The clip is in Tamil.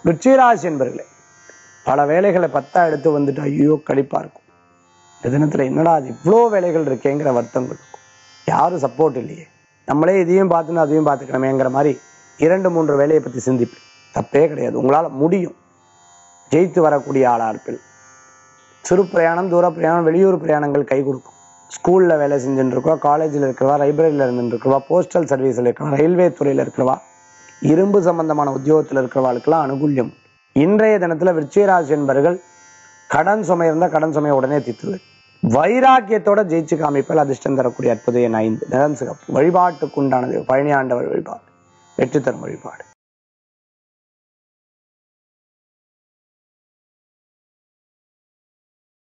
விருச்சிகராசி என்பர்களே பல வேலைகளை பத்தா எடுத்து வந்துட்டு ஐயோ கழிப்பா இருக்கும் இந்த தினத்துல என்னடா அது இவ்வளோ வேலைகள் இருக்கேங்கிற வருத்தங்கள் இருக்கும் யாரும் சப்போர்ட் இல்லையே நம்மளே இதையும் பார்த்துன்னு அதையும் பார்த்துக்கணுமேங்கிற மாதிரி இரண்டு மூன்று வேலையை பத்தி சிந்திப்பேன் தப்பே கிடையாது உங்களால முடியும் ஜெயித்து வரக்கூடிய ஆளா இருப்பில் சிறு பிரயாணம் தூர பிரயாணம் வெளியூர் பிரயாணங்கள் கை கொடுக்கும் ஸ்கூல்ல வேலை செஞ்சுட்டு இருக்கவா காலேஜில் இருக்கிறவா லைப்ரரியில் இருந்துட்டு இருக்கிறவா போஸ்டல் சர்வீஸில் இருக்கிறவா ரயில்வே துறையில் இருக்கிறவா இரும்பு சம்பந்தமான உத்தியோகத்தில் இருக்கிறவாளுக்கெல்லாம் அனுகூல்யம் இன்றைய தினத்துல விருச்சிகராசி என்பவர்கள் கடன் சுமை இருந்தால் கடன் சுமையை உடனே தீர்த்துவேன் வைராக்கியத்தோட ஜெயிச்சு காமிப்பால் அதிர்ஷ்டம் தரக்கூடிய அற்புத எண் ஐந்து நிறம் சிறப்பு வழிபாட்டுக்குண்டானது பழனி ஆண்டவர் வழிபாடு வெற்றி தரும் வழிபாடு